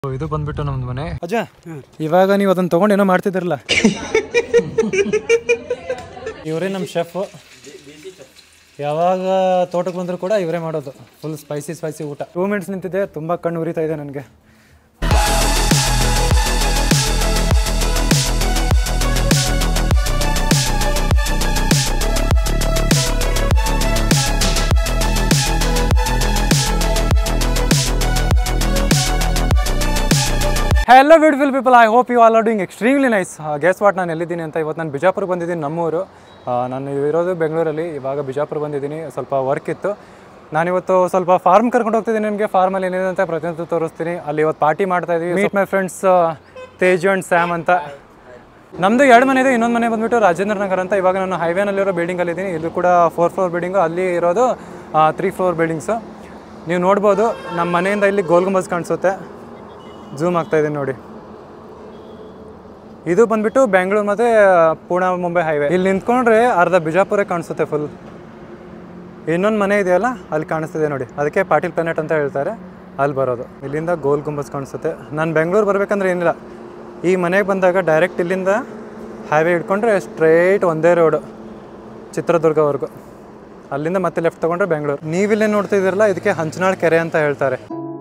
ಇದು ಬಂದ್ಬಿಟ್ಟು ನಮ್ದು ಮನೆ ಅಜ್ಜ ಇವಾಗ ನೀವು ಅದನ್ನ ತಗೊಂಡು ಏನೋ ಮಾಡ್ತಿದ್ರಲ್ಲ ಇವರೇ ನಮ್ಮ ಶೆಫ್ ಯಾವಾಗ ತೋಟಕ್ಕೆ ಬಂದರೂ ಕೂಡ ಇವರೇ ಮಾಡೋದು ಫುಲ್ ಸ್ಪೈಸಿ ಸ್ಪೈಸಿ ಊಟ ಟೂ ಮಿನಿಟ್ಸ್ ನಿಂತಿದೆ ತುಂಬ ಕಣ್ಣು ಉರಿತಾ ಇದೆ ನನಗೆ hello beautiful people I hope you all are doing extremely nice guess what ನಾನು ಎಲ್ಲಿದ್ದೀನಿ ಅಂತ ಇವತ್ತು ನಾನು ಬಿಜಾಪುರ ಬಂದಿದ್ದೀನಿ ನಮ್ಮೂರು ಆ, ನಾನು ಇರೋದು ಬೆಂಗಳೂರಲ್ಲಿ ಇವಾಗ ಬಿಜಾಪುರ ಬಂದಿದ್ದೀನಿ ಸ್ವಲ್ಪ ವರ್ಕ್ ಇತ್ತು ನಾನಿವತ್ತು ಸ್ವಲ್ಪ ಫಾರ್ಮ್ ಕರ್ಕೊಂಡು ಹೋಗ್ತಿದ್ದೀನಿ ನಿಮಗೆ ಫಾರ್ಮಲ್ಲಿ ಏನಿದೆ ಅಂತ ಪ್ರತಿಯೊಂದು ತೋರಿಸ್ತೀನಿ ಅಲ್ಲಿ ಇವತ್ತು ಪಾರ್ಟಿ ಮಾಡ್ತಾ ಇದ್ದೀವಿ meet my friends Teju and Sam ಅಂತ ನಮ್ಮದು ಎರಡು ಮನೆ ಇದೆ ಇನ್ನೊಂದು ಮನೆ ಬಂದ್ಬಿಟ್ಟು ರಾಜೇಂದ್ರ ನಗರ ಅಂತ ಇವಾಗ ನಾನು ಹೈವೇನಲ್ಲಿರೋ ಬಿಲ್ಡಿಂಗಲ್ಲಿ ಇದ್ದೀನಿ ಇದು ಕೂಡ ಫೋರ್ ಫ್ಲೋರ್ ಬಿಲ್ಡಿಂಗು ಅಲ್ಲಿ ಇರೋದು ತ್ರೀ ಫ್ಲೋರ್ ಬಿಲ್ಡಿಂಗ್ಸು ನೀವು ನೋಡ್ಬೋದು ನಮ್ಮ ಮನೆಯಿಂದ ಇಲ್ಲಿ ಗೋಲ್ ಗುಂಬಜ್ ಕಾಣಿಸುತ್ತೆ ಝೂಮ್ ಆಗ್ತಾ ಇದೆ ನೋಡಿ ಇದು ಬಂದ್ಬಿಟ್ಟು ಬೆಂಗಳೂರು ಮತ್ತು ಪುಣೆ ಮುಂಬೈ ಹೈವೇ ಇಲ್ಲಿ ನಿಂತ್ಕೊಂಡ್ರೆ ಅರ್ಧ ಬಿಜಾಪುರ ಕಾಣಿಸುತ್ತೆ ಫುಲ್ ಇನ್ನೊಂದು ಮನೆ ಇದೆಯಲ್ಲ ಅಲ್ಲಿ ಕಾಣಿಸ್ತಿದೆ ನೋಡಿ ಅದಕ್ಕೆ ಪಾಟೀಲ್ ಪ್ಲಾನೆಟ್ ಅಂತ ಹೇಳ್ತಾರೆ ಅಲ್ಲಿ ಬರೋದು ಇಲ್ಲಿಂದ ಗೋಲ್ ಗುಂಬಸ್ ಕಾಣಿಸುತ್ತೆ ನಾನು ಬೆಂಗಳೂರು ಬರಬೇಕಂದ್ರೆ ಏನಿಲ್ಲ ಈ ಮನೆಗೆ ಬಂದಾಗ ಡೈರೆಕ್ಟ್ ಇಲ್ಲಿಂದ ಹೈವೇ ಹಿಡ್ಕೊಂಡ್ರೆ ಸ್ಟ್ರೈಟ್ ಒಂದೇ ರೋಡು ಚಿತ್ರದುರ್ಗವರೆಗೂ ಅಲ್ಲಿಂದ ಮತ್ತೆ ಲೆಫ್ಟ್ ತೊಗೊಂಡ್ರೆ ಬೆಂಗಳೂರು ನೀವಿಲ್ಲೇ ನೋಡ್ತಾ ಇದ್ದೀರಲ್ಲ ಇದಕ್ಕೆ ಹಂಚನಾಳ್ ಕೆರೆ ಅಂತ ಹೇಳ್ತಾರೆ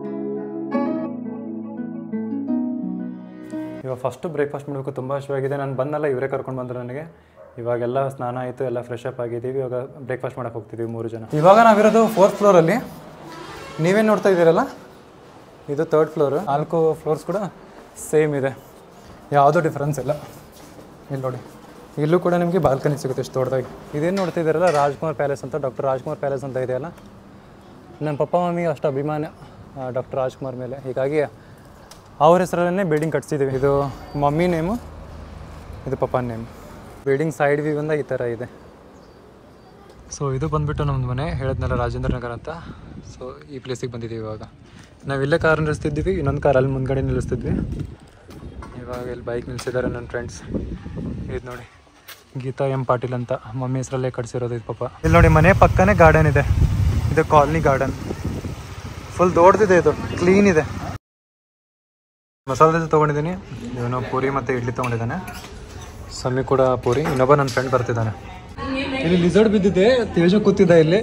ಇವಾಗ ಫಸ್ಟು ಬ್ರೇಕ್ಫಾಸ್ಟ್ ಮಾಡಬೇಕು ತುಂಬ ಹಸಿವಾಗಿದೆ ನಾನು ಬಂದಲ್ಲ ಇವರೇ ಕರ್ಕೊಂಡು ಬಂದರು ನನಗೆ ಇವಾಗೆಲ್ಲ ಸ್ನಾನ ಆಯಿತು ಎಲ್ಲ ಫ್ರೆಶ್ ಅಪ್ ಆಗಿದ್ದೀವಿ ಇವಾಗ ಬ್ರೇಕ್ಫಾಸ್ಟ್ ಮಾಡಕ್ಕೆ ಹೋಗ್ತಿದ್ದೀವಿ ಮೂರು ಜನ ಇವಾಗ ನಾವಿರೋದು ಫೋರ್ತ್ ಫ್ಲೋರಲ್ಲಿ ನೀವೇನು ನೋಡ್ತಾ ಇದ್ದೀರಲ್ಲ ಇದು ತರ್ಡ್ ಫ್ಲೋರು ನಾಲ್ಕು ಫ್ಲೋರ್ಸ್ ಕೂಡ ಸೇಮ್ ಇದೆ ಯಾವುದೂ ಡಿಫ್ರೆನ್ಸ್ ಇಲ್ಲ ಇಲ್ಲಿ ನೋಡಿ ಇಲ್ಲೂ ಕೂಡ ನಿಮಗೆ ಬಾಲ್ಕನಿ ಸಿಗುತ್ತೆ ಇಷ್ಟು ದೊಡ್ಡದಾಗಿ ಇದೇನು ನೋಡ್ತಾ ಇದ್ದೀರಲ್ಲ ರಾಜ್ಕುಮಾರ್ ಪ್ಯಾಲೇಸ್ ಅಂತ ಡಾಕ್ಟರ್ ರಾಜ್ಕುಮಾರ್ ಪ್ಯಾಲೇಸ್ ಅಂತ ಇದೆಯಲ್ಲ ನಮ್ಮ ಪಪ್ಪ ಮಮ್ಮಿಗೆ ಅಷ್ಟು ಅಭಿಮಾನ ಡಾಕ್ಟರ್ ರಾಜ್ಕುಮಾರ್ ಮೇಲೆ ಹೀಗಾಗಿ ಅವ್ರ ಹೆಸರಲ್ಲೇ ಬಿಲ್ಡಿಂಗ್ ಕಟ್ಸಿದ್ದೀವಿ ಇದು ಮಮ್ಮಿ ನೇಮು ಇದು ಪಪ್ಪನ ನೇಮ್ ಬಿಲ್ಡಿಂಗ್ ಸೈಡ್ ವ್ಯೂ ಬಂದ ಈ ಥರ ಇದೆ ಸೊ ಇದು ಬಂದ್ಬಿಟ್ಟು ನಮ್ದು ಮನೆ ಹೇಳಿದ್ನಲ್ಲ ರಾಜೇಂದ್ರ ನಗರ ಅಂತ ಸೊ ಈ ಪ್ಲೇಸಿಗೆ ಬಂದಿದ್ದೀವಿ ಇವಾಗ ನಾವು ಇಲ್ಲೇ ಕಾರ್ ನಿಲ್ಲಿಸ್ತಿದ್ವಿ ಇನ್ನೊಂದು ಕಾರ್ ಅಲ್ಲಿ ಮುಂದ್ಗಡೆ ನಿಲ್ಲಿಸ್ತಿದ್ವಿ ಇವಾಗ ಇಲ್ಲಿ ಬೈಕ್ ನಿಲ್ಲಿಸಿದ್ದಾರೆ ನನ್ನ ಫ್ರೆಂಡ್ಸ್ ಇದು ನೋಡಿ ಗೀತಾ ಎಂ ಪಾಟೀಲ್ ಅಂತ ಮಮ್ಮಿ ಹೆಸರಲ್ಲೇ ಕಟ್ಸಿರೋದು ಇದು ಪಾಪ ಇಲ್ಲಿ ನೋಡಿ ಮನೆ ಪಕ್ಕನೇ ಗಾರ್ಡನ್ ಇದೆ ಇದು ಕಾಲನಿ ಗಾರ್ಡನ್ ಫುಲ್ ದೊಡ್ಡದಿದೆ ಇದು ಕ್ಲೀನ್ ಇದೆ ಮಸಾಲೆ ದೋಸೆ ತೊಗೊಂಡಿದ್ದೀನಿ ಇವನು ಪೂರಿ ಮತ್ತು ಇಡ್ಲಿ ತೊಗೊಂಡಿದ್ದಾನೆ ಸಮ್ಮಿ ಕೂಡ ಪೂರಿ ಇನ್ನೊಬ್ಬ ನನ್ನ ಫ್ರೆಂಡ್ ಬರ್ತಿದ್ದಾನೆ ಇಲ್ಲಿ ಲಿಸರ್ಡ್ ಬಿದ್ದಿದೆ ತೇಜ ಕೂತಿದ್ದ ಇಲ್ಲಿ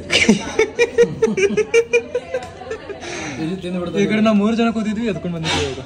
ಈ ಕಡೆ ನಾವು ಮೂರು ಜನ ಕೂತಿದ್ವಿ ಎದ್ಕೊಂಡು ಬಂದಿದ್ವಿ ಇವಾಗ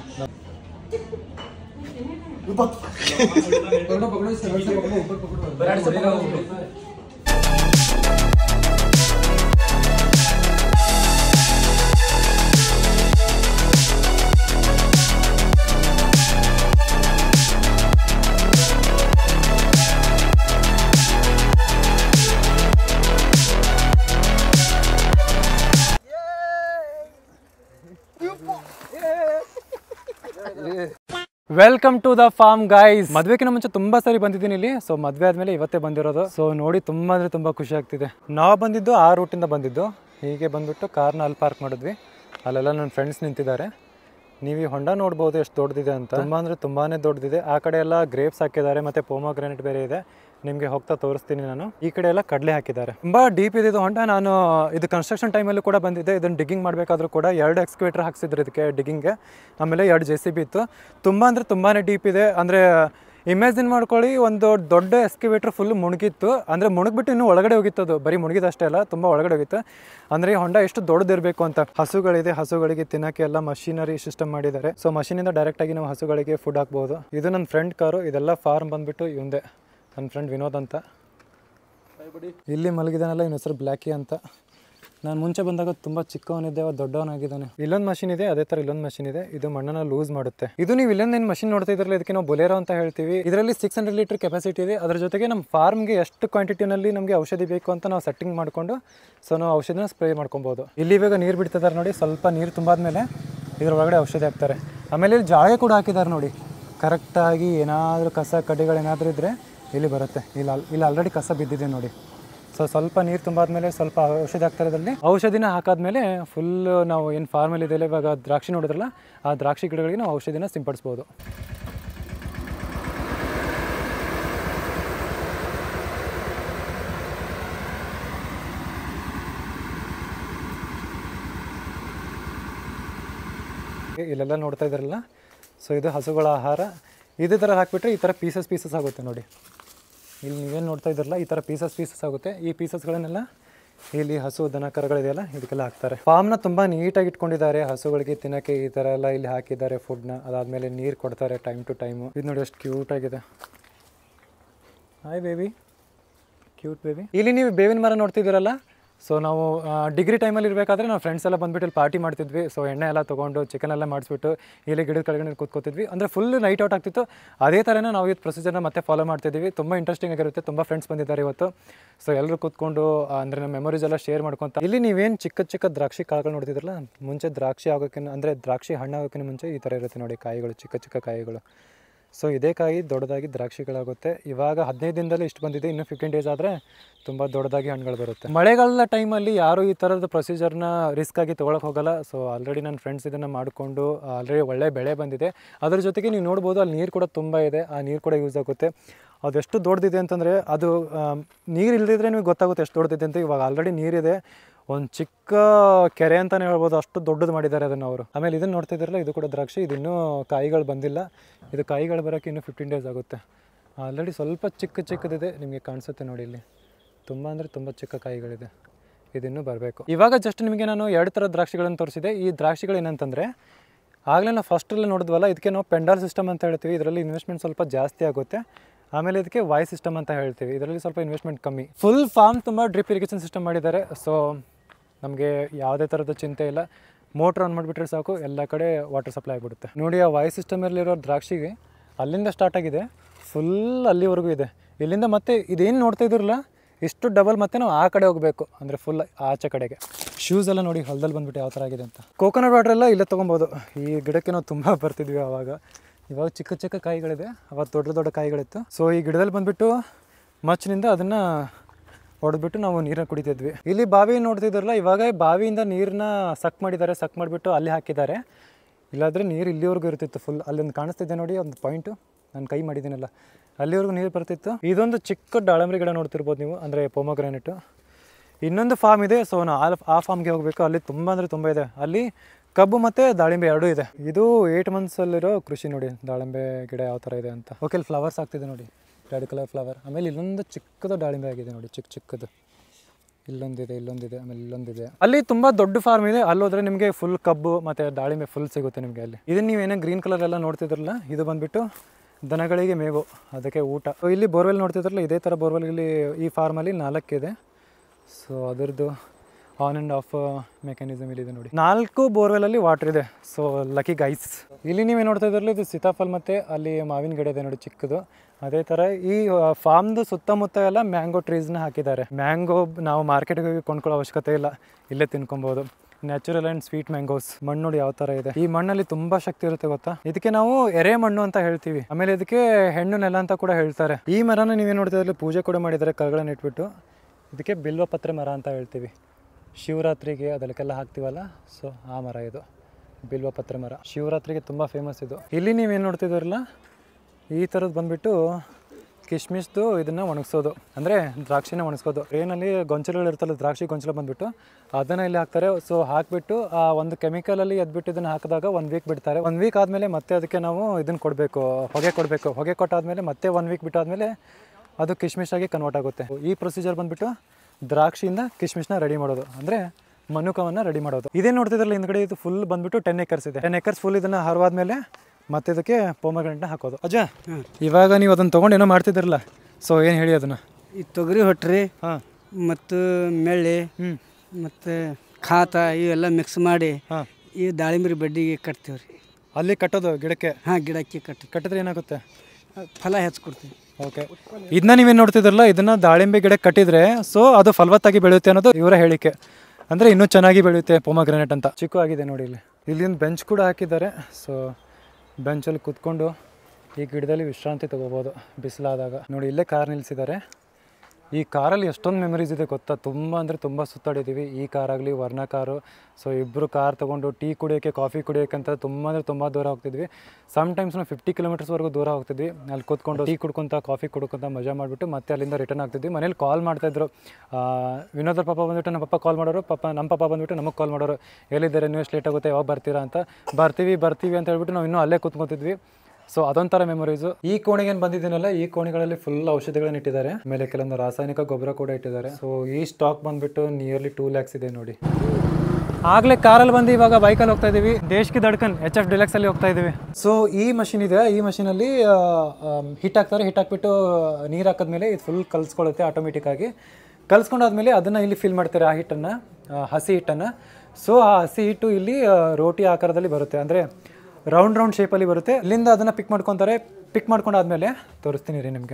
welcome to the farm guys ಮದ್ವೆಗಿನ ಮುಂಚೆ ತುಂಬಾ ಸರಿ ಬಂದಿದ್ದೀನಿ ಇಲ್ಲಿ ಸೊ ಮದ್ವೆ ಆದ್ಮೇಲೆ ಇವತ್ತೇ ಬಂದಿರೋದು ಸೊ ನೋಡಿ ತುಂಬಾ ಅಂದ್ರೆ ತುಂಬಾ ಖುಷಿ ಆಗ್ತಿದೆ ನಾವು ಬಂದಿದ್ದು ಆ ರೂಟಿಂದ ಬಂದಿದ್ದು ಹೀಗೆ ಬಂದ್ಬಿಟ್ಟು ಕಾರ್ನ ಅಲ್ಲಿ ಪಾರ್ಕ್ ಮಾಡಿದ್ವಿ ಅಲ್ಲೆಲ್ಲ ನನ್ನ ಫ್ರೆಂಡ್ಸ್ ನಿಂತಿದ್ದಾರೆ ನೀವು ಈ ಹೊಂಡ ನೋಡ್ಬೋದು ಎಷ್ಟು ದೊಡ್ಡದಿದೆ ಅಂತ ತುಂಬಾ ಅಂದ್ರೆ ತುಂಬಾನೇ ದೊಡ್ಡದಿದೆ ಆ ಕಡೆ ಎಲ್ಲ ಗ್ರೇಪ್ಸ್ ಹಾಕಿದ್ದಾರೆ ಮತ್ತೆ ಪೋಮೋಗ್ರಾನೇಟ್ ಬೇರೆ ಇದೆ ನಿಮಗೆ ಹೋಗ್ತಾ ತೋರಿಸ್ತೀನಿ ನಾನು ಈ ಕಡೆ ಎಲ್ಲ ಕಡಲೆ ಹಾಕಿದ್ದಾರೆ ತುಂಬಾ ಡೀಪ್ ಇದೆ ಇದು ಹೊಂಡ ನಾನು ಇದು ಕನ್ಸ್ಟ್ರಕ್ಷನ್ ಟೈಮಲ್ಲೂ ಕೂಡ ಬಂದಿದ್ದೆ ಇದನ್ನು ಡಿಗ್ಗಿಂಗ್ ಮಾಡಬೇಕಾದ್ರೂ ಕೂಡ ಎರಡು ಎಕ್ಸ್ಕವೇಟರ್ ಹಾಕ್ಸಿದ್ರು ಇದಕ್ಕೆ ಡಿಗ್ಗಿಂಗ್ಗೆ ಆಮೇಲೆ ಎರಡು ಜೆ ಸಿ ಬಿ ಇತ್ತು ತುಂಬ ಅಂದರೆ ತುಂಬಾ ಡೀಪ್ ಇದೆ ಅಂದರೆ ಇಮ್ಯಾಜಿನ್ ಮಾಡ್ಕೊಳ್ಳಿ ಒಂದು ದೊಡ್ಡ ಎಕ್ಸ್ಕವೇಟರ್ ಫುಲ್ ಮುಳುಗಿತ್ತು ಅಂದರೆ ಮುಳುಗ್ಬಿಟ್ಟು ಇನ್ನೂ ಒಳಗಡೆ ಹೋಗಿತ್ತು ಅದು ಬರೀ ಮುಳುಗಿದಷ್ಟೇ ಅಲ್ಲ ತುಂಬ ಒಳಗಡೆ ಹೋಗಿತ್ತು ಅಂದರೆ ಈ ಹೊಂಡ ಎಷ್ಟು ದೊಡ್ಡದಿರಬೇಕು ಅಂತ ಹಸುಗಳಿದೆ ಹಸುಗಳಿಗೆ ತಿನ್ನಕ್ಕೆ ಎಲ್ಲ ಮಷಿನರಿ ಸಿಸ್ಟಮ್ ಮಾಡಿದ್ದಾರೆ ಸೊ ಮಷೀನಿಂದ ಡೈರೆಕ್ಟಾಗಿ ನಾವು ಹಸುಗಳಿಗೆ ಫುಡ್ ಹಾಕ್ಬೋದು ಇದು ನನ್ನ ಫ್ರೆಂಡ್ ಕಾರು ಇದೆಲ್ಲ ಫಾರ್ಮ್ ಬಂದ್ಬಿಟ್ಟು ಇವಂದೆ ನನ್ನ ಫ್ರೆಂಡ್ ವಿನೋದ್ ಅಂತ ಇಲ್ಲಿ ಮಲಗಿದಾನಲ್ಲ ಇವನ ಹೆಸರು ಬ್ಲ್ಯಾಕಿ ಅಂತ ನಾನು ಮುಂಚೆ ಬಂದಾಗ ತುಂಬ ಚಿಕ್ಕವನಿದ್ದೆ ಅವ ದೊಡ್ಡವನಾಗಿದ್ದಾನೆ ಇಲ್ಲೊಂದು ಮಷಿನ್ ಇದೆ ಅದೇ ಥರ ಇಲ್ಲೊಂದು ಮಷಿನ್ ಇದೆ ಇದು ಮಣ್ಣನ್ನು ಲೂಸ್ ಮಾಡುತ್ತೆ ಇದು ನೀವು ಇಲ್ಲೊಂದು ಏನು ಮಷಿನ್ ನೋಡ್ತಾ ಇದ್ರಲ್ಲ ಇದಕ್ಕೆ ನಾವು ಬೊಲೇರೋ ಅಂತ ಹೇಳ್ತೀವಿ ಇದರಲ್ಲಿ ಸಿಕ್ಸ್ ಹಂಡ್ರೆಡ್ ಲೀಟರ್ ಕೆಪಾಸಿಟಿ ಇದೆ ಅದ್ರ ಜೊತೆಗೆ ನಮ್ಮ ಫಾರ್ಮ್ಗೆ ಎಷ್ಟು ಕ್ವಾಂಟಿಟಿನಲ್ಲಿ ನಮಗೆ ಔಷಧಿ ಬೇಕು ಅಂತ ನಾವು ಸೆಟ್ಟಿಂಗ್ ಮಾಡಿಕೊಂಡು ಸೊ ನಾವು ಔಷಧಿನ ಸ್ಪ್ರೇ ಮಾಡ್ಕೊಬೋದು ಇಲ್ಲಿ ಇವಾಗ ನೀರು ಬಿಡ್ತಿದ್ದಾರೆ ನೋಡಿ ಸ್ವಲ್ಪ ನೀರು ತುಂಬಾದ್ಮೇಲೆ ಇದ್ರ ಒಳಗಡೆ ಔಷಧಿ ಹಾಕ್ತಾರೆ ಆಮೇಲೆ ಇಲ್ಲಿ ಜಾಗ ಕೂಡ ಹಾಕಿದ್ದಾರೆ ನೋಡಿ ಕರೆಕ್ಟಾಗಿ ಏನಾದರೂ ಕಸ ಕಡ್ಡಿಗಳೇನಾದರೂ ಇದ್ದರೆ ಇಲ್ಲಿ ಬರುತ್ತೆ ಇಲ್ಲಿ ಅಲ್- ಇಲ್ಲಿ ಆಲ್ರೆಡಿ ಕಸ ಬಿದ್ದಿದೆ ನೋಡಿ ಸೊ ಸ್ವಲ್ಪ ನೀರು ತುಂಬಾದ್ಮೇಲೆ ಸ್ವಲ್ಪ ಔಷಧಿ ಹಾಕ್ತಾರೆ ಇದರಲ್ಲಿ ಔಷಧಿನ ಹಾಕಾದ್ಮೇಲೆ ಫುಲ್ ನಾವು ಏನು ಫಾರ್ಮಲ್ಲಿ ಇದೆಯಲ್ಲ ಇವಾಗ ದ್ರಾಕ್ಷಿ ನೋಡಿದ್ರಲ್ಲ ಆ ದ್ರಾಕ್ಷಿ ಗಿಡಗಳಿಗೆ ನಾವು ಔಷಧಿನ ಸಿಂಪಡಿಸ್ಬೋದು ತಿನ್ನೋಕ್ಕೆ ಇಲ್ಲೆಲ್ಲ ನೋಡ್ತಾ ಇದ್ದಾರಲ್ಲ ಸೊ ಇದು ಹಸುಗಳ ಆಹಾರ ಇದೇ ಥರ ಹಾಕಿಬಿಟ್ರೆ ಈ ಥರ ಪೀಸಸ್ ಪೀಸಸ್ ಆಗುತ್ತೆ ನೋಡಿ ಇಲ್ಲಿ ನೀವೇನು ನೋಡ್ತಾ ಇದ್ರಲ್ಲ ಈ ಥರ ಪೀಸಸ್ ಪೀಸಸ್ ಆಗುತ್ತೆ ಈ ಪೀಸಸ್ಗಳನ್ನೆಲ್ಲ ಇಲ್ಲಿ ಹಸು ದನ ಕರುಗಳಿದೆಯಲ್ಲ ಇದಕ್ಕೆಲ್ಲ ಹಾಕ್ತಾರೆ ಫಾರ್ಮ್ನ ತುಂಬ ನೀಟಾಗಿ ಇಟ್ಕೊಂಡಿದ್ದಾರೆ ಹಸುಗಳಿಗೆ ತಿನ್ನೋಕ್ಕೆ ಈ ಥರ ಎಲ್ಲ ಇಲ್ಲಿ ಹಾಕಿದ್ದಾರೆ ಫುಡ್ನ ಅದಾದಮೇಲೆ ನೀರು ಕೊಡ್ತಾರೆ ಟೈಮ್ ಟು ಟೈಮು ಇದು ನೋಡಿ ಎಷ್ಟು ಕ್ಯೂಟ್ ಆಗಿದೆ ಹಾಯ್ ಬೇಬಿ ಕ್ಯೂಟ್ ಬೇಬಿ ಇಲ್ಲಿ ನೀವು ಬೇವಿನ ಮರ ನೋಡ್ತಿದ್ದೀರಲ್ಲ ಸೊ ನಾವು ಡಿಗ್ರಿ ಟೈಮಲ್ಲಿ ಇರಬೇಕಾದ್ರೆ ನಾವು ಫ್ರೆಂಡ್ಸ್ ಎಲ್ಲ ಬಂದ್ಬಿಟ್ಟು ಇಲ್ಲಿ ಪಾರ್ಟಿ ಮಾಡ್ತಿದ್ವಿ ಸೊ ಎಣ್ಣೆ ಎಲ್ಲ ತೊಗೊಂಡು ಚಿಕನ್ ಎಲ್ಲ ಮಾಡಿಸ್ಬಿಟ್ಟು ಇಲ್ಲಿ ಗಿಡದ ಕೆಳಗಡೆ ಕೂತ್ಕೋತಿದ್ವಿ ಅಂದರೆ ಫುಲ್ ನೈಟ್ ಔಟ್ ಆಗ್ತಿತ್ತು ಅದೇ ಥರನೇ ನಾವು ಇದು ಪ್ರೊಸೀಜರ್ನ ಮತ್ತೆ ಫಾಲೋ ಮಾಡ್ತಿದ್ದೀವಿ ತುಂಬ ಇಂಟ್ರೆಸ್ಟಿಂಗ್ ಆಗಿರುತ್ತೆ ತುಂಬ ಫ್ರೆಂಡ್ಸ್ ಬಂದಿದ್ದಾರೆ ಇವತ್ತು ಸೊ ಎಲ್ಲರೂ ಕೂತ್ಕೊಂಡು ಅಂದರೆ ನಮ್ಮ ಮೆಮೊರೀಸ್ ಎಲ್ಲ ಶೇರ್ ಮಾಡ್ಕೊತ ಇಲ್ಲಿ ನೀವೇನು ಚಿಕ್ಕ ಚಿಕ್ಕ ದ್ರಾಕ್ಷಿ ಕಾಳುಗಳು ನೋಡ್ತಿದ್ರಲ್ಲ ಮುಂಚೆ ದ್ರಾಕ್ಷಿ ಆಗೋಕ್ಕಿಂತ ಅಂದರೆ ದ್ರಾಕ್ಷಿ ಹಣ್ಣು ಆಗೋಕ್ಕಿಂತ ಮುಂಚೆ ಈ ಥರ ಇರುತ್ತೆ ನೋಡಿ ಕಾಯಿಗಳು ಚಿಕ್ಕ ಚಿಕ್ಕ ಕಾಯಿಗಳು ಸೊ ಇದೇ ಕಾಯಿ ದೊಡ್ಡದಾಗಿ ದ್ರಾಕ್ಷಿಗಳಾಗುತ್ತೆ ಇವಾಗ ಹದಿನೈದು ದಿನದಲ್ಲಿ ಇಷ್ಟು ಬಂದಿದೆ ಇನ್ನು ಫಿಫ್ಟೀನ್ ಡೇಸ್ ಆದರೆ ತುಂಬ ದೊಡ್ಡದಾಗಿ ಹಣ್ಣುಗಳು ಬರುತ್ತೆ ಮಳೆಗಾಲದ ಟೈಮಲ್ಲಿ ಯಾರು ಈ ಥರದ ಪ್ರೊಸೀಜರ್ನ ರಿಸ್ಕ್ ಆಗಿ ತೊಗೊಳಕ್ಕೆ ಹೋಗಲ್ಲ ಸೊ ಆಲ್ರೆಡಿ ನನ್ನ ಫ್ರೆಂಡ್ಸ್ ಇದನ್ನು ಮಾಡಿಕೊಂಡು ಆಲ್ರೆಡಿ ಒಳ್ಳೆ ಬೆಳೆ ಬಂದಿದೆ ಅದ್ರ ಜೊತೆಗೆ ನೀವು ನೋಡ್ಬೋದು ಅಲ್ಲಿ ನೀರು ಕೂಡ ತುಂಬ ಇದೆ ಆ ನೀರು ಕೂಡ ಯೂಸ್ ಆಗುತ್ತೆ ಅದೆಷ್ಟು ದೊಡ್ಡದಿದೆ ಅಂತಂದರೆ ಅದು ನೀರು ಇಲ್ಲದಿದ್ರೆ ನಿಮಗೆ ಗೊತ್ತಾಗುತ್ತೆ ಎಷ್ಟು ದೊಡ್ಡದಿದೆ ಅಂತ ಇವಾಗ ಆಲ್ರೆಡಿ ನೀರಿದೆ ಒಂದು ಚಿಕ್ಕ ಕೆರೆ ಅಂತಲೇ ಹೇಳ್ಬೋದು ಅಷ್ಟು ದೊಡ್ಡದು ಮಾಡಿದ್ದಾರೆ ಅದನ್ನು ಅವರು ಆಮೇಲೆ ಇದನ್ನು ನೋಡ್ತಾ ಇದ್ದಾರಲ್ಲ ಇದು ಕೂಡ ದ್ರಾಕ್ಷಿ ಇದು ಇನ್ನೂ ಕಾಯಿಗಳು ಬಂದಿಲ್ಲ ಇದು ಕಾಯಿಗಳು ಬರೋಕ್ಕೆ ಇನ್ನೂ ಫಿಫ್ಟೀನ್ ಡೇಸ್ ಆಗುತ್ತೆ ಆಲ್ರೆಡಿ ಸ್ವಲ್ಪ ಚಿಕ್ಕ ಚಿಕ್ಕದಿದೆ ನಿಮಗೆ ಕಾಣಿಸುತ್ತೆ ನೋಡಿ ಇಲ್ಲಿ ತುಂಬ ಅಂದರೆ ತುಂಬ ಚಿಕ್ಕ ಕಾಯಿಗಳಿದೆ ಇದಿನ್ನೂ ಬರಬೇಕು ಇವಾಗ ಜಸ್ಟ್ ನಿಮಗೆ ನಾನು ಎರಡು ಥರ ದ್ರಾಕ್ಷಿಗಳನ್ನು ತೋರಿಸಿದೆ ಈ ದ್ರಾಕ್ಷಿಗಳು ಏನಂತಂದರೆ ಆಗಲೇ ನಾವು ಫಸ್ಟಲ್ಲಿ ನೋಡಿದ್ವಲ್ಲ ಇದಕ್ಕೆ ನಾವು ಪೆಂಡಾಲ್ ಸಿಸ್ಟಮ್ ಅಂತ ಹೇಳ್ತೀವಿ ಇದರಲ್ಲಿ ಇನ್ವೆಸ್ಟ್ಮೆಂಟ್ ಸ್ವಲ್ಪ ಜಾಸ್ತಿ ಆಗುತ್ತೆ ಆಮೇಲೆ ಇದಕ್ಕೆ ವಾಯ್ ಸಿಸ್ಟಮ್ ಅಂತ ಹೇಳ್ತೀವಿ ಇದರಲ್ಲಿ ಸ್ವಲ್ಪ ಇನ್ವೆಸ್ಟ್ಮೆಂಟ್ ಕಮ್ಮಿ ಫುಲ್ ಫಾರ್ಮ್ ತುಂಬ ಡ್ರಿಪ್ ಇರಿಗೇಷನ್ ಸಿಸ್ಟಮ್ ಮಾಡಿದ್ದಾರೆ ಸೊ ನಮಗೆ ಯಾವುದೇ ಥರದ ಚಿಂತೆ ಇಲ್ಲ ಮೋಟ್ರ್ ಆನ್ ಮಾಡಿಬಿಟ್ರೆ ಸಾಕು ಎಲ್ಲ ಕಡೆ ವಾಟರ್ ಸಪ್ಲೈ ಆಗಿಬಿಡುತ್ತೆ ನೋಡಿ ಆ ವಾಯ್ ಸಿಸ್ಟಮಲ್ಲಿರೋ ದ್ರಾಕ್ಷಿಗೆ ಅಲ್ಲಿಂದ ಸ್ಟಾರ್ಟ್ ಆಗಿದೆ ಫುಲ್ ಅಲ್ಲಿವರೆಗೂ ಇದೆ ಇಲ್ಲಿಂದ ಮತ್ತೆ ಇದೇನು ನೋಡ್ತಾ ಇದ್ರಲ್ಲ ಇಷ್ಟು ಡಬಲ್ ಮತ್ತೆ ನಾವು ಆ ಕಡೆ ಹೋಗಬೇಕು ಅಂದರೆ ಫುಲ್ ಆಚೆ ಕಡೆಗೆ ಶೂಸ್ ಎಲ್ಲ ನೋಡಿ ಹೊಲದಲ್ಲಿ ಬಂದ್ಬಿಟ್ಟು ಯಾವ ಥರ ಆಗಿದೆ ಅಂತ ಕೋಕೋನಟ್ ವಾಟರ್ ಎಲ್ಲ ಇಲ್ಲೇ ತೊಗೊಬೋದು ಈ ಗಿಡಕ್ಕೆ ನಾವು ತುಂಬ ಬರ್ತಿದ್ವಿ ಆವಾಗ ಇವಾಗ ಚಿಕ್ಕ ಚಿಕ್ಕ ಕಾಯಿಗಳಿದೆ ಅವಾಗ ದೊಡ್ಡ ದೊಡ್ಡ ಕಾಯಿಗಳಿತ್ತು ಸೊ ಈ ಗಿಡದಲ್ಲಿ ಬಂದ್ಬಿಟ್ಟು ಮಚ್ಚಿನಿಂದ ಅದನ್ನು ಹೊಡೆದ್ಬಿಟ್ಟು ನಾವು ನೀರನ್ನ ಕುಡಿತಿದ್ವಿ ಇಲ್ಲಿ ಬಾವಿ ನೋಡ್ತಿದ್ರಲ್ಲ ಇವಾಗ ಬಾವಿಯಿಂದ ನೀರನ್ನ ಸಕ್ ಮಾಡಿದ್ದಾರೆ ಸಕ್ ಮಾಡಿಬಿಟ್ಟು ಅಲ್ಲಿ ಹಾಕಿದ್ದಾರೆ ಇಲ್ಲಾಂದರೆ ನೀರು ಇಲ್ಲಿವರೆಗೂ ಇರ್ತಿತ್ತು ಫುಲ್ ಅಲ್ಲೊಂದು ಕಾಣಿಸ್ತಿದೆ ನೋಡಿ ಒಂದು ಪಾಯಿಂಟು ನಾನು ಕೈ ಮಾಡಿದ್ದೀನಲ್ಲ ಅಲ್ಲಿವರೆಗೂ ನೀರು ಬರ್ತಿತ್ತು ಇದೊಂದು ಚಿಕ್ಕ ದಾಳಂಬ್ರಿ ಗಿಡ ನೋಡ್ತಿರ್ಬೋದು ನೀವು ಅಂದರೆ ಪೊಮೊಗ್ರಾನೆಟು ಇನ್ನೊಂದು ಫಾರ್ಮ್ ಇದೆ ಸೊ ನಾವು ಆ ಆ ಫಾರ್ಮ್ಗೆ ಹೋಗಬೇಕು ಅಲ್ಲಿ ತುಂಬ ಅಂದರೆ ತುಂಬ ಇದೆ ಅಲ್ಲಿ ಕಬ್ಬು ಮತ್ತು ದಾಳಿಂಬೆ ಎರಡೂ ಇದೆ ಇದು ಏಯ್ಟ್ ಮಂತ್ಸಲ್ಲಿರೋ ಕೃಷಿ ನೋಡಿ ದಾಳಿಂಬೆ ಗಿಡ ಯಾವ ಥರ ಇದೆ ಅಂತ ಓಕೆ ಇಲ್ಲಿ ಫ್ಲವರ್ಸ್ ಆಗ್ತಿದೆ ನೋಡಿ ರೆಡ್ ಕಲರ್ ಫ್ಲವರ್ ಆಮೇಲೆ ಇಲ್ಲೊಂದು ಚಿಕ್ಕದು ದಾಳಿಂಬೆ ಆಗಿದೆ ನೋಡಿ ಚಿಕ್ಕ ಚಿಕ್ಕದು ಇಲ್ಲೊಂದಿದೆ ಇಲ್ಲೊಂದಿದೆ ಆಮೇಲೆ ಇಲ್ಲೊಂದಿದೆ ಅಲ್ಲಿ ತುಂಬ ದೊಡ್ಡ ಫಾರ್ಮ್ ಇದೆ ಅಲ್ಲಿ ಹೋದ್ರೆ ನಿಮಗೆ ಫುಲ್ ಕಬ್ಬು ಮತ್ತು ದಾಳಿಂಬೆ ಫುಲ್ ಸಿಗುತ್ತೆ ನಿಮಗೆ ಅಲ್ಲಿ ಇದನ್ನ ನೀವೇನೋ ಗ್ರೀನ್ ಕಲರ್ ಎಲ್ಲ ನೋಡ್ತಿದ್ರಲ್ಲ ಇದು ಬಂದ್ಬಿಟ್ಟು ದನಗಳಿಗೆ ಮೇವು ಅದಕ್ಕೆ ಊಟ So, ಇಲ್ಲಿ ಬೋರ್ವೆಲ್ ನೋಡ್ತಿದ್ರಲ್ಲ ಇದೇ ಥರ ಬೋರ್ವೆಲ್ ಇಲ್ಲಿ ಈ ಫಾರ್ಮಲ್ಲಿ ನಾಲ್ಕಿದೆ ಸೊ ಅದರದ್ದು ಆನ್ ಆ್ಯಂಡ್ ಆಫ್ ಮೆಕ್ಯಾನಿಸಮ್ ಇಲ್ಲಿದೆ ನೋಡಿ ನಾಲ್ಕು ಬೋರ್ವೆಲಲ್ಲಿ ವಾಟರ್ ಇದೆ ಸೊ ಲಕ್ಕಿ ಗೈಸ್ ಇಲ್ಲಿ ನೀವೇ ನೋಡ್ತಾ ಇದ್ರಲ್ಲ ಇದು ಸೀತಾಫಲ್ ಮತ್ತು ಅಲ್ಲಿ ಮಾವಿನ ಗಿಡ ಇದೆ ನೋಡಿ ಚಿಕ್ಕದು ಅದೇ ಥರ ಈ ಫಾರ್ಮ್ದು ಸುತ್ತಮುತ್ತ ಎಲ್ಲ ಮ್ಯಾಂಗೋ ಟ್ರೀಸ್ನ ಹಾಕಿದ್ದಾರೆ ಮ್ಯಾಂಗೋ ನಾವು ಮಾರ್ಕೆಟ್ಗೆ ಹೋಗಿ ಕೊಂಡ್ಕೊಳ್ಳೋ ಅವಶ್ಯಕತೆ ಇಲ್ಲ ಇಲ್ಲೇ ತಿನ್ಕೊಬೋದು ನ್ಯಾಚುರಲ್ ಆ್ಯಂಡ್ ಸ್ವೀಟ್ ಮ್ಯಾಂಗೋಸ್ ಮಣ್ಣು ನೋಡಿ ಯಾವ ಥರ ಇದೆ ಈ ಮಣ್ಣಲ್ಲಿ ತುಂಬ ಶಕ್ತಿ ಇರುತ್ತೆ ಗೊತ್ತಾ ಇದಕ್ಕೆ ನಾವು ಎರೆ ಮಣ್ಣು ಅಂತ ಹೇಳ್ತೀವಿ ಆಮೇಲೆ ಇದಕ್ಕೆ ಹೆಣ್ಣು ನೆಲ ಅಂತ ಕೂಡ ಹೇಳ್ತಾರೆ ಈ ಮರನ ನೀವೇ ನೋಡ್ತಾ ಇದ್ರಲ್ಲಿ ಪೂಜೆ ಕೂಡ ಮಾಡಿದ್ದಾರೆ ಕರ್ಗಳನ್ನ ಇಟ್ಬಿಟ್ಟು ಇದಕ್ಕೆ ಬಿಲ್ವ ಪತ್ರೆ ಮರ ಅಂತ ಹೇಳ್ತೀವಿ ಶಿವರಾತ್ರಿಗೆ ಅದಕ್ಕೆಲ್ಲ ಹಾಕ್ತೀವಲ್ಲ ಸೊ ಆ ಮರ ಇದು ಬಿಲ್ವ ಪತ್ರೆ ಮರ ಶಿವರಾತ್ರಿಗೆ ತುಂಬ ಫೇಮಸ್ ಇದು ಇಲ್ಲಿ ನೀವೇನು ನೋಡ್ತಿದ್ದೀರಲ್ಲ ಈ ಥರದ್ದು ಬಂದ್ಬಿಟ್ಟು ಕಿಶ್ಮಿಶ್ದು ಇದನ್ನು ಒಣಗಿಸೋದು ಅಂದರೆ ದ್ರಾಕ್ಷಿನ ಒಣಗಿಸೋದು ಏನಲ್ಲಿ ಗೊಂಚಲುಗಳು ಇರ್ತಲ್ಲ ದ್ರಾಕ್ಷಿ ಗೊಂಚಲು ಬಂದ್ಬಿಟ್ಟು ಅದನ್ನು ಇಲ್ಲಿ ಹಾಕ್ತಾರೆ ಸೊ ಹಾಕಿಬಿಟ್ಟು ಆ ಒಂದು ಕೆಮಿಕಲಲ್ಲಿ ಎದ್ಬಿಟ್ಟು ಇದನ್ನು ಹಾಕಿದಾಗ ಒಂದು ವೀಕ್ ಬಿಡ್ತಾರೆ ಒಂದು ವೀಕ್ ಆದಮೇಲೆ ಮತ್ತೆ ಅದಕ್ಕೆ ನಾವು ಇದನ್ನು ಕೊಡಬೇಕು ಹೊಗೆ ಕೊಡಬೇಕು ಹೊಗೆ ಕೊಟ್ಟಾದಮೇಲೆ ಮತ್ತೆ ಒನ್ ವೀಕ್ ಬಿಟ್ಟಾದಮೇಲೆ ಅದು ಕಿಶ್ಮಿಶ್ ಆಗಿ ಕನ್ವರ್ಟ್ ಆಗುತ್ತೆ ಈ ಪ್ರೊಸೀಜರ್ ಬಂದ್ಬಿಟ್ಟು ದ್ರಾಕ್ಷಿಯಿಂದ ಕಿಶ್ಮಿಶ್ನ ರೆಡಿ ಮಾಡೋದು ಅಂದರೆ ಮನುಕವನ್ನು ರೆಡಿ ಮಾಡೋದು ಇದೇ ನೋಡ್ತಿದ್ರಲ್ಲ ಹಿಂದ್ಗಡೆ ಇದು ಫುಲ್ ಬಂದ್ಬಿಟ್ಟು ಟೆನ್ ಏಕರ್ಸ್ ಇದೆ ಟೆನ್ ಏಕರ್ಸ್ ಫುಲ್ ಇದನ್ನು ಹರವಾದ್ಮೇಲೆ ಮತ್ತೆ ಇದಕ್ಕೆ ಪೋಮಗ್ರೆಂಟ್ನ ಹಾಕೋದು ಅಜ್ಜ ಇವಾಗ ನೀವು ಅದನ್ನು ತೊಗೊಂಡು ಏನೋ ಮಾಡ್ತಿದ್ರಲ್ಲ ಸೊ ಏನು ಹೇಳಿ ಅದನ್ನು ಈ ತೊಗರಿ ಹೊಟ್ರಿ ಹಾಂ ಮತ್ತು ಮೆಳ್ಳೆ ಹ್ಞೂ ಮತ್ತು ಖಾತ ಇವೆಲ್ಲ ಮಿಕ್ಸ್ ಮಾಡಿ ಹಾಂ ಈ ದಾಳಿಂಬರಿ ಬಡ್ಡಿಗೆ ಕಟ್ತೀವಿ ರೀ ಅಲ್ಲಿ ಕಟ್ಟೋದು ಗಿಡಕ್ಕೆ ಹಾಂ ಗಿಡಕ್ಕೆ ಕಟ್ಟಿ ಕಟ್ಟಿದ್ರೆ ಏನಾಗುತ್ತೆ ಫಲ ಹೆಚ್ಚಿಕೊಡ್ತೀವಿ ಓಕೆ ಇದನ್ನ ನೀವೇನು ನೋಡ್ತಿದ್ರಲ್ಲ ಇದನ್ನ ದಾಳಿಂಬೆ ಗಿಡಕ್ಕೆ ಕಟ್ಟಿದ್ರೆ ಸೊ ಅದು ಫಲವತ್ತಾಗಿ ಬೆಳೆಯುತ್ತೆ ಅನ್ನೋದು ಇವರ ಹೇಳಿಕೆ ಅಂದರೆ ಇನ್ನೂ ಚೆನ್ನಾಗಿ ಬೆಳೆಯುತ್ತೆ ಪೊಮಗ್ರಾನೆಟ್ ಅಂತ ಚಿಕ್ಕ ಆಗಿದೆ ನೋಡಿ ಇಲ್ಲಿ ಇಲ್ಲಿಂದ ಬೆಂಚ್ ಕೂಡ ಹಾಕಿದ್ದಾರೆ ಸೊ ಬೆಂಚಲ್ಲಿ ಕುತ್ಕೊಂಡು ಈ ಗಿಡದಲ್ಲಿ ವಿಶ್ರಾಂತಿ ತಗೋಬೋದು ಬಿಸಿಲಾದಾಗ ನೋಡಿ ಇಲ್ಲೇ ಕಾರ್ ನಿಲ್ಲಿಸಿದ್ದಾರೆ ಈ ಕಾರಲ್ಲಿ ಎಷ್ಟೊಂದು ಮೆಮರೀಸ್ ಇದೆ ಗೊತ್ತಾ ತುಂಬ ಅಂದರೆ ತುಂಬ ಸುತ್ತಾಡಿದ್ದೀವಿ ಈ ಕಾರಾಗಲಿ ವರ್ಣ ಕಾರು ಸೊ ಇಬ್ಬರು ಕಾರ್ ತೊಗೊಂಡು ಟೀ ಕುಡಿಯೋಕ್ಕೆ ಕಾಫಿ ಕುಡಿಯೋಕ್ಕೆ ಅಂತ ತುಂಬ ಅಂದರೆ ತುಂಬ ದೂರ ಹೋಗ್ತಿದ್ವಿ ಸಮ್ ಟೈಮ್ಸ್ ನಾವು ಫಿಫ್ಟಿ ಕಿಲೋಮೀಟರ್ಸ್ವರೆಗೂ ದೂರ ಹೋಗ್ತಿದ್ವಿ ಅಲ್ಲಿ ಕೂತ್ಕೊಂಡು ಟೀ ಕುಡ್ಕೊಂತ ಕಾಫಿ ಕುಡ್ಕೊಂತ ಮಜಾ ಮಾಡಿಬಿಟ್ಟು ಮತ್ತೆ ಅಲ್ಲಿಂದ ರಿಟರ್ನ್ ಆಗ್ತಿದ್ವಿ ಮನೇಲಿ ಕಾಲ್ ಮಾಡ್ತಾಯಿದ್ರು ವಿನೋದರ ಪಾಪ ಬಂದ್ಬಿಟ್ಟು ನಮ್ಮ ಪಪ್ಪ ಕಾಲ್ ಮಾಡೋರು ಪಾಪ ನಮ್ಮ ಪಾಪ ಬಂದ್ಬಿಟ್ಟು ನಮಗೆ ಕಾಲ್ ಮಾಡೋರು ಎಲ್ಲಿದ್ದಾರೆ ನೀವು ಎಷ್ಟು ಲೇಟ್ ಆಗುತ್ತೆ ಯಾವಾಗ ಬರ್ತೀರಾ ಅಂತ ಬರ್ತೀವಿ ಬರ್ತೀವಿ ಅಂತ ಹೇಳ್ಬಿಟ್ಟು ನಾವು ಇನ್ನೂ ಅಲ್ಲೇ ಕೂತ್ಕೊತಿದ್ವಿ ಸೊ ಅದೊಂಥರ ಮೆಮೊರೀಸು ಈ ಕೋಣೆಗೆ ಏನು ಬಂದಿದ್ದೀನಲ್ಲ ಈ ಕೋಣೆಗಳಲ್ಲಿ ಫುಲ್ ಔಷಧಿಗಳನ್ನ ಇಟ್ಟಿದ್ದಾರೆ ಆಮೇಲೆ ಕೆಲವೊಂದು ರಾಸಾಯನಿಕ ಗೊಬ್ಬರ ಕೂಡ ಇಟ್ಟಿದ್ದಾರೆ ಸೊ ಈ ಸ್ಟಾಕ್ ಬಂದ್ಬಿಟ್ಟು ನಿಯರ್ಲಿ ಟೂ ಲ್ಯಾಕ್ಸ್ ಇದೆ ನೋಡಿ ಆಗ್ಲೇ ಕಾರಲ್ಲಿ ಬಂದು ಇವಾಗ ಬೈಕಲ್ಲಿ ಹೋಗ್ತಾ ಇದೀವಿ Desh ki Dhadkan H F deluxe ಅಲ್ಲಿ ಹೋಗ್ತಾ ಇದೀವಿ ಸೊ ಈ ಮಷಿನ್ ಇದೆ ಈ ಮಷೀನಲ್ಲಿ ಹಿಟ್ ಹಾಕ್ತಾರೆ ಹಿಟ್ ಹಾಕ್ಬಿಟ್ಟು ನೀರು ಹಾಕಿದ್ಮೇಲೆ ಇದು ಫುಲ್ ಕಲ್ಸ್ಕೊಳ್ಳುತ್ತೆ ಆಟೋಮೆಟಿಕ್ ಆಗಿ ಕಲ್ಸ್ಕೊಂಡಾದ್ಮೇಲೆ ಅದನ್ನ ಇಲ್ಲಿ ಫಿಲ್ ಮಾಡ್ತಾರೆ ಆ ಹಿಟ್ಟನ್ನು ಹಸಿ ಹಿಟ್ಟನ್ನು ಸೊ ಆ ಹಸಿ ಹಿಟ್ಟು ಇಲ್ಲಿ ಆ, ರೋಟಿ ಆಕಾರದಲ್ಲಿ ಬರುತ್ತೆ ಅಂದರೆ ರೌಂಡ್ ರೌಂಡ್ ಶೇಪಲ್ಲಿ ಬರುತ್ತೆ ಇಲ್ಲಿಂದ ಅದನ್ನು ಪಿಕ್ ಮಾಡ್ಕೊತಾರೆ ಪಿಕ್ ಮಾಡ್ಕೊಂಡಾದ್ಮೇಲೆ ತೋರಿಸ್ತೀನಿ ರೀ ನಿಮಗೆ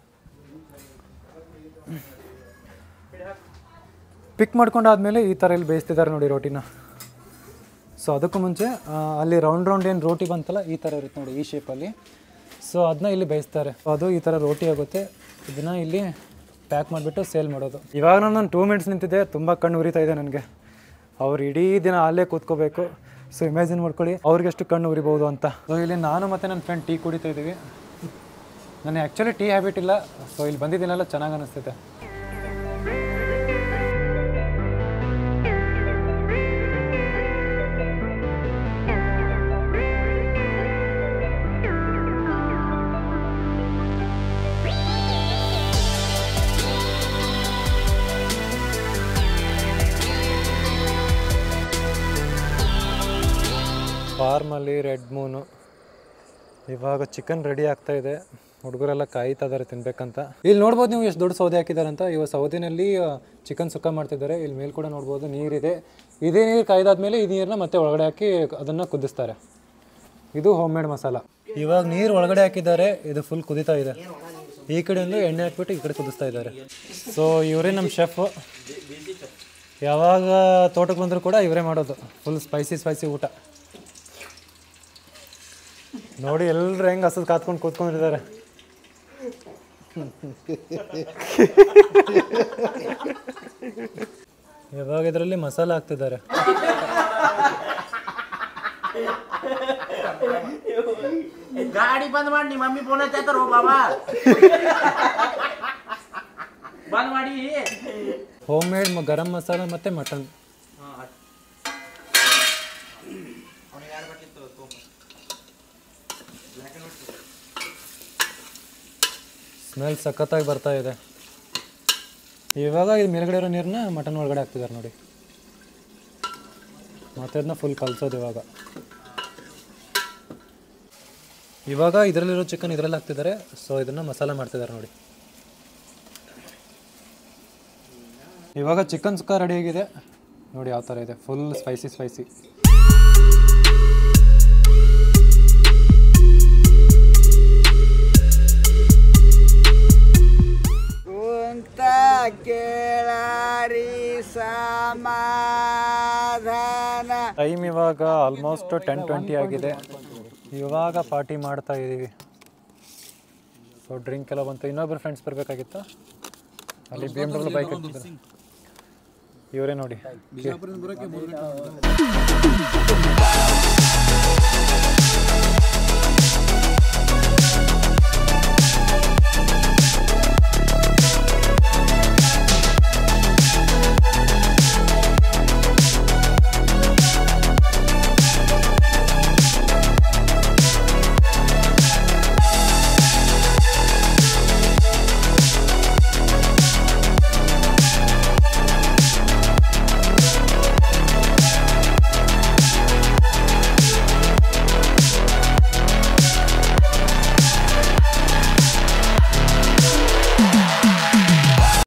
ಪಿಕ್ ಮಾಡ್ಕೊಂಡಾದ್ಮೇಲೆ ಈ ಥರ ಇಲ್ಲಿ ಬೇಯಿಸ್ತಿದ್ದಾರೆ ನೋಡಿ ರೋಟಿನ ಸೊ ಅದಕ್ಕೂ ಮುಂಚೆ ಆ, ಅಲ್ಲಿ ರೌಂಡ್ ರೌಂಡ್ ಏನು ರೋಟಿ ಬಂತಲ್ಲ ಈ ಥರ ಇರುತ್ತೆ ನೋಡಿ ಈ ಶೇಪಲ್ಲಿ ಸೊ ಅದನ್ನ ಇಲ್ಲಿ ಬೇಯಿಸ್ತಾರೆ ಅದು ಈ ಥರ ರೋಟಿ ಆಗುತ್ತೆ ಇದನ್ನು ಇಲ್ಲಿ ಪ್ಯಾಕ್ ಮಾಡಿಬಿಟ್ಟು ಸೇಲ್ ಮಾಡೋದು ಇವಾಗ ನಾನು ಟೂ ಮಿನಿಟ್ಸ್ ನಿಂತಿದ್ದೆ ತುಂಬ ಕಣ್ಣು ಉರಿತಾ ಇದೆ ನನಗೆ ಅವ್ರು ಇಡೀ ದಿನ ಅಲ್ಲೇ ಕೂತ್ಕೋಬೇಕು ಸೊ ಇಮ್ಯಾಜಿನ್ ಮಾಡ್ಕೊಳ್ಳಿ ಅವ್ರಿಗೆ ಎಷ್ಟು ಕಣ್ಣು ಉರಿಬೋದು ಅಂತ ಸೊ ಇಲ್ಲಿ ನಾನು ಮತ್ತು ನನ್ನ ಫ್ರೆಂಡ್ ಟೀ ಕುಡಿತಾ ಇದ್ದೀವಿ ನನಗೆ ಆ್ಯಕ್ಚುಲಿ ಟೀ ಹ್ಯಾಬಿಟ್ ಇಲ್ಲ ಸೊ ಇಲ್ಲಿ ಬಂದಿದ್ದೀನಲ್ಲ ಚೆನ್ನಾಗಿ ಅನಿಸ್ತೈತೆ ಫಾರ್ಮಲ್ಲಿ ರೆಡ್ ಮೂನು ಇವಾಗ ಚಿಕನ್ ರೆಡಿ ಆಗ್ತಾ ಇದೆ ಹುಡುಗರೆಲ್ಲ ಕಾಯ್ತಾ ಇದ್ದಾರೆ ತಿನ್ಬೇಕಂತ ಇಲ್ಲಿ ನೋಡ್ಬೋದು ನೀವು ಎಷ್ಟು ದೊಡ್ಡ ಸೌದೆ ಹಾಕಿದ್ದಾರೆ ಅಂತ ಇವಾಗ ಸೌದೆನಲ್ಲಿ ಚಿಕನ್ ಸುಕ್ಕ ಮಾಡ್ತಿದ್ದಾರೆ ಇಲ್ಲಿ ಮೇಲೆ ಕೂಡ ನೋಡ್ಬೋದು ನೀರಿದೆ ಇದೇ ನೀರು ಕಾಯ್ದಾದ್ಮೇಲೆ ಈ ನೀರನ್ನ ಮತ್ತೆ ಒಳಗಡೆ ಹಾಕಿ ಅದನ್ನು ಕುದಿಸ್ತಾರೆ ಇದು ಹೋಮ್ ಮೇಡ್ ಮಸಾಲ ಇವಾಗ ನೀರು ಒಳಗಡೆ ಹಾಕಿದ್ದಾರೆ ಇದು ಫುಲ್ ಕುದಿತಾ ಇದೆ ಈ ಕಡೆಯಿಂದ ಎಣ್ಣೆ ಹಾಕ್ಬಿಟ್ಟು ಈ ಕಡೆ ಕುದಿಸ್ತಾ ಇದ್ದಾರೆ ಸೊ ಇವರೇ ನಮ್ಮ ಶೆಫ್ ಯಾವಾಗ ತೋಟಕ್ಕೆ ಬಂದರೂ ಕೂಡ ಇವರೇ ಮಾಡೋದು ಫುಲ್ ಸ್ಪೈಸಿ ಸ್ಪೈಸಿ ಊಟ ನೋಡಿ ಎಲ್ಲರೂ ಹೆಂಗೆ ಹಸದ್ ಕಾತ್ಕೊಂಡು ಕೂತ್ಕೊಂಡಿದ್ದಾರೆ ಇವಾಗ ಇದರಲ್ಲಿ ಮಸಾಲ ಹಾಕ್ತಿದ್ದಾರೆ ಗಾಡಿ ಬಂದ್ ಮಾಡಿ ನಿಮ್ಮ ಮಮ್ಮಿ ಫೋನ್ ಹಚ್ಚಾತಾರ ಬಾಬಾ ಬಂದ್ ಮಾಡಿ ಹೋಮ್ ಮೇಡ್ ಗರಂ ಮಸಾಲ ಮತ್ತು ಮಟನ್ ಸ್ಮೆಲ್ ಸಖತ್ತಾಗಿ ಬರ್ತಾ ಇದೆ ಇವಾಗ ಇದು ಮೇಲ್ಗಡೆ ಇರೋ ನೀರನ್ನ ಮಟನ್ ಒಳಗಡೆ ಹಾಕ್ತಿದ್ದಾರೆ ನೋಡಿ ಮತ್ತೆ ಅದನ್ನ ಫುಲ್ ಕಲ್ಸೋದು ಇವಾಗ ಇವಾಗ ಇದರಲ್ಲಿರೋ ಚಿಕನ್ ಇದರಲ್ಲಿ ಹಾಕ್ತಿದ್ದಾರೆ ಸೊ ಇದನ್ನ ಮಸಾಲ ಮಾಡ್ತಿದ್ದಾರೆ ನೋಡಿ ಇವಾಗ ಚಿಕನ್ ಸುಕ್ಕ ರೆಡಿ ಆಗಿದೆ ನೋಡಿ ಯಾವ ಥರ ಇದೆ ಫುಲ್ ಸ್ಪೈಸಿ ಸ್ಪೈಸಿ ಕುಂತ ಕೇಳಾರಿ ಸಮಾಧಾನ ಟೈಮ್ ಇವಾಗ ಆಲ್ಮೋಸ್ಟ್ ಟೆನ್ ಟ್ವೆಂಟಿ ಆಗಿದೆ ಇವಾಗ ಪಾರ್ಟಿ ಮಾಡ್ತಾ ಇದ್ದೀವಿ ಸೊ ಡ್ರಿಂಕ್ ಎಲ್ಲ ಬಂತು ಇನ್ನೊಬ್ರು ಫ್ರೆಂಡ್ಸ್ ಬರಬೇಕಾಗಿತ್ತು ಅಲ್ಲಿ ಬಿ ಎಮ್ ಡಬ್ಲ್ಯೂ ಬೈಕ್ ಹಾಕ್ತಿದ್ದಾರೆ ಇವರೇ ನೋಡಿ